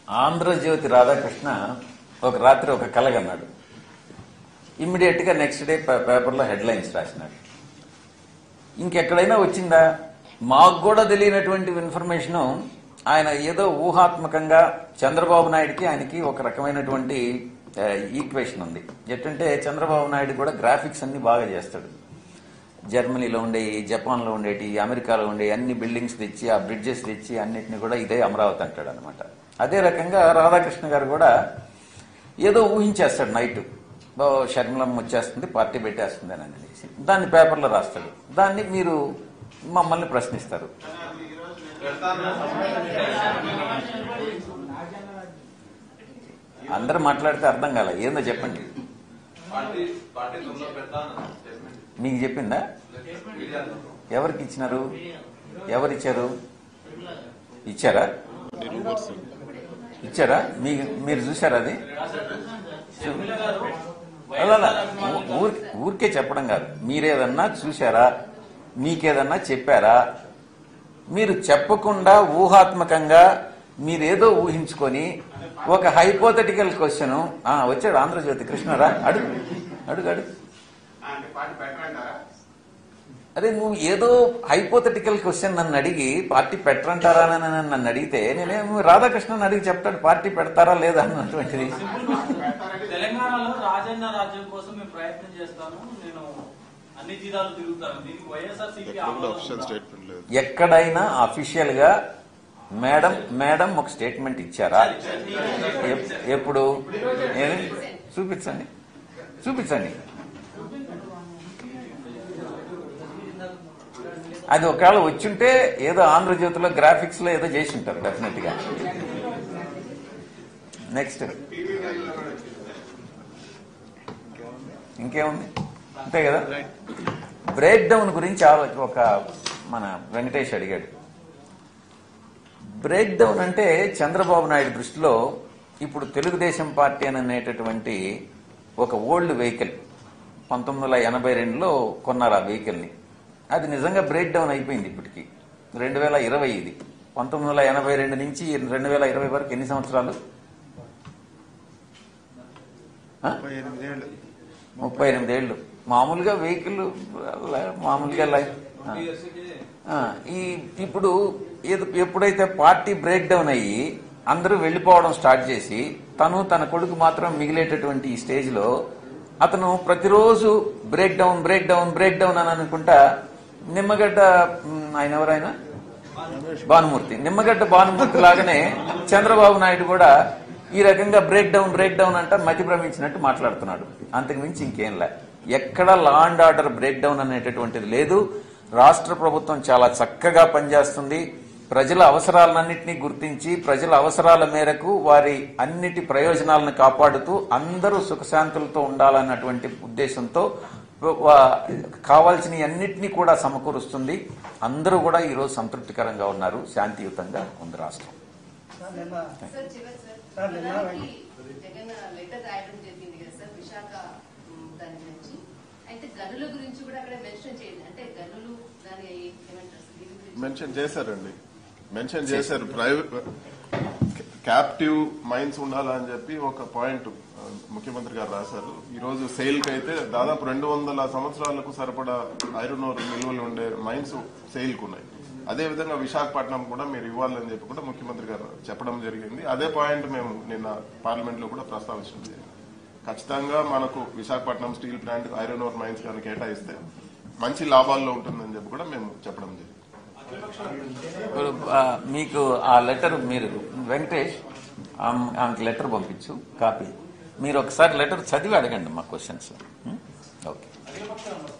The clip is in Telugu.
ఆంధ్రజ్యోతి రాధాకృష్ణ ఒక రాత్రి ఒక కలగన్నాడు ఇమ్మీడియట్ గా నెక్స్ట్ డే పే- పేపర్లో హెడ్లైన్స్ రాసినాడు ఇంకెక్కడైనా వచ్చిందా మాకు కూడా తెలియనటువంటి ఇన్ఫర్మేషన్ ఆయన ఏదో ఊహాత్మకంగా చంద్రబాబు నాయుడుకి ఆయనకి ఒక రకమైనటువంటి ఈక్వేషన్ ఉంది ఎట్టంటే చంద్రబాబు నాయుడు కూడా గ్రాఫిక్స్ అన్ని బాగా చేస్తాడు జర్మనీలో ఉండే జపాన్లో ఉండేటి అమెరికాలో ఉండే అన్ని బిల్డింగ్స్ తెచ్చి ఆ బ్రిడ్జెస్ తెచ్చి అన్నిటిని కూడా ఇదే అమరావతి అంటాడు అనమాట అదే రకంగా రాధాకృష్ణ గారు కూడా ఏదో ఊహించేస్తాడు నైట్ ఓ షర్మిలమ్మ వచ్చేస్తుంది పార్టీ పెట్టేస్తుంది అని అనేసి దాన్ని పేపర్లో రాస్తాడు దాన్ని మీరు మమ్మల్ని ప్రశ్నిస్తారు అందరూ మాట్లాడితే అర్థం కాలే ఏందో చెప్పండి పార్టీ పార్టీ త్వరలో పెడతా అన్న స్టేట్మెంట్ మీకు చెప్పిందా మీడియాలో ఎవరికి ఇచ్చినారు ఎవరు ఇచ్చారు ఇచ్చారా ఇచ్చారా మీ మీరు చూసారా అది అలా అలా. ఊ- ఊరి- ఊరికే చెప్పడం కాదు మీరేదన్నా చూసారా మీకేదన్నా చెప్పారా మీరు చెప్పకుండా ఊహాత్మకంగా మీరేదో ఊహించుకొని ఒక హైపోథెటికల్ క్వశ్చన్ వచ్చాడు ఆంధ్రజ్యోతి కృష్ణరా అడుగు అడుగు అడుగు అంటే పార్టీ పెట్టమంటారా అదే నువ్వు ఏదో హైపోథెటికల్ క్వశ్చన్ నన్ను అడిగి పార్టీ పెట్టరంటారా అని నన్ను అడిగితే నేనేం రాధాకృష్ణన్ అడిగి చెప్తాడు పార్టీ పెడతారా లేదా అన్నటువంటిది తెలంగాణలో రాజన్న రాజ్యం కోసం మేము ప్రయత్నం చేస్తాను నేను అన్ని జిల్లాలు తిరుగుతాను దీనికి వైఎస్ఆర్ సిపి ఎక్కడ కూడా అఫీషియల్ స్టేట్మెంట్ లేదు ఎక్కడైనా అఫీషియల్ గా మేడం మేడం ఒక స్టేట్మెంట్ ఇచ్చారా ఎప్- ఎప్పుడు ఏది? చూపించండి చూపించండి అది ఒకవేళ వచ్చుంటే ఏదో ఆంధ్రజ్యోతిలో గ్రాఫిక్స్ లో ఏదో చేసి ఉంటారు డెఫినెట్ గా నెక్స్ట్ ఇంకేముంది అంతే కదా బ్రేక్ డౌన్ గురించి ఆలోచన ఒక మన వెంకటేష్ అడిగాడు బ్రేక్ డౌన్ అంటే చంద్రబాబు నాయుడు దృష్టిలో ఇప్పుడు తెలుగుదేశం పార్టీ అని అనేటటువంటి ఒక ఓల్డ్ వెహికల్ పంతొమ్మిది వందల ఎనభై రెండులో కొన్నారు ఆ వెహికల్ని అది నిజంగా బ్రేక్ డౌన్ అయిపోయింది ఇప్పటికి రెండు వేల ఇరవై ఇది పంతొమ్మిది వందల ఎనభై రెండు నుంచి రెండు వేల ఇరవై వరకు ఎన్ని సంవత్సరాలు ఆ? ముప్పై ఎనిమిది ఏళ్ళు ముప్పై ఎనిమిది ఏళ్ళు మామూలుగా వెహికల్ మామూలుగా లై- ఆ. ఆ, ఈ ఇప్పుడు ఏది- ఎప్పుడైతే పార్టీ బ్రేక్ డౌన్ అయ్యి అందరూ వెళ్లిపోవడం స్టార్ట్ చేసి తను తన కొడుకు మాత్రం మిగిలేటటువంటి ఈ స్టేజ్ లో అతను ప్రతిరోజు break down break down break down అని అనుకుంటా నిమ్మగడ్డ మ్, ఆయన ఎవరైనా భానుమూర్తి నిమ్మగడ్డ భానుమూర్తి లాగానే చంద్రబాబు నాయుడు కూడా ఈ రకంగా బ్రేక్ డౌన్ బ్రేక్ డౌన్ అంట మతి భ్రమించినట్టు మాట్లాడుతున్నాడు అంతకు మించి ఇంకేం లే ఎక్కడ law and order break down అనేటటువంటిది లేదు రాష్ట్ర ప్రభుత్వం చాలా చక్కగా పనిచేస్తుంది ప్రజల అవసరాలన్నింటినీ గుర్తించి ప్రజల అవసరాల మేరకు వారి అన్నిటి ప్రయోజనాలను కాపాడుతూ అందరూ సుఖశాంతులతో ఉండాలన్నటువంటి ఉద్దేశంతో వా- కావాల్సిన అన్నిటినీ కూడా సమకూరుస్తుంది అందరూ కూడా ఈరోజు సంతృప్తికరంగా ఉన్నారు శాంతియుతంగా ఉంది రాష్ట్రం సార్ నిన్న సార్ చివరి సార్ సార్, నిన్న ప్రధానికి జగన్ లెటర్ రాయడం జరిగింది కదా సార్ విశాఖ ఉమ్, దాని గురించి అయితే గనుల గురించి కూడా అక్కడ మెన్షన్ చేయండి అంటే గనులు దాని ఏమంటారు సార్ దీని గురించి మెన్షన్ చేశారండి మెన్షన్ చేశారు ప్రైవేట్ క్యాప్టివ్ మైన్స్ ఉండాలని చెప్పి ఒక పాయింట్ ఆ, ముఖ్యమంత్రి గారు రాశారు ఈ రోజు సేల్ కి అయితే దాదాపు రెండు వందల సంవత్సరాలకు సరిపడా ఐరన్ ఓర్ నిల్వలు ఉండే మైన్స్ సేల్ కు ఉన్నాయి అదే విధంగా విశాఖపట్నం కూడా మీరు ఇవ్వాలని చెప్పి కూడా ముఖ్యమంత్రి గారు చెప్పడం జరిగింది అదే పాయింట్ మేము నిన్న పార్లమెంట్ లో కూడా ప్రస్తావించడం జరిగింది ఖచ్చితంగా మనకు Visakhapatnam steel plant iron ore mines కానీ కేటాయిస్తే మంచి లాభాల్లో ఉంటుందని చెప్పి కూడా మేము చెప్పడం జరిగింది ఇప్పుడు ఆ, మీకు ఆ లెటర్ మీరు వెంకటేష్ ఆమె- ఆమెకి లెటర్ పంపించు కాపీ మీరు ఒకసారి లెటర్ చదివి అడగండి మా క్వశ్చన్స్ ఓకే